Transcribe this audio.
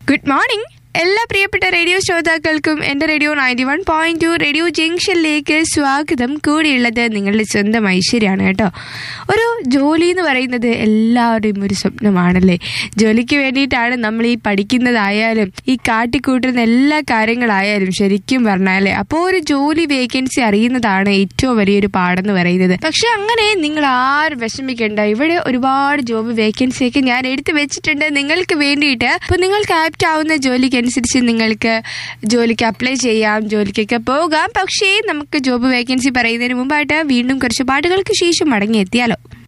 good morning എല്ലാ പ്രിയപ്പെട്ട radio ശ്രോതാക്കൾക്കും എന്റെ radio ninety one point two radio ജംഗ്ഷനിലേക്ക് സ്വാഗതം കൂടിയുള്ളത് നിങ്ങളുടെ സ്വന്തം ഐശ്വര്യാണ് കേട്ടോ ഒരു ജോലി എന്ന് പറയുന്നത് എല്ലാവരുടെയും ഒരു സ്വപ്നമാണല്ലേ ജോലിക്ക് വേണ്ടിയിട്ടാണ് നമ്മൾ ഈ പഠിക്കുന്നതായാലും ഈ കാട്ടിക്കൂട്ടുന്ന എല്ലാ കാര്യങ്ങളായാലും ശരിക്കും പറഞ്ഞാലേ അപ്പോൾ ഒരു ജോലി വേക്കൻസി അറിയുന്നതാണ് ഏറ്റവും വലിയൊരു പാടെന്ന് പറയുന്നത് പക്ഷെ അങ്ങനെ നിങ്ങൾ ആരും വിഷമിക്കേണ്ട ഇവിടെ ഒരുപാട് ജോബ് വേക്കൻസി ഒക്കെ ഞാൻ എടുത്തു വെച്ചിട്ടുണ്ട് നിങ്ങൾക്ക് വേണ്ടിയിട്ട് അപ്പൊ നിങ്ങൾക്ക് ആപ്റ്റ് ആവുന്ന ജോലിക്ക് അനുസരിച്ച് നിങ്ങൾക്ക് ജോലിക്ക് അപ്ലൈ ചെയ്യാം ജോലിക്കൊക്കെ പോകാം പക്ഷേ നമുക്ക് ജോബ് വേക്കൻസി പറയുന്നതിന് മുമ്പായിട്ട് വീണ്ടും കുറച്ച് പാട്ടുകൾക്ക് ശേഷം മടങ്ങിയെത്തിയാലോ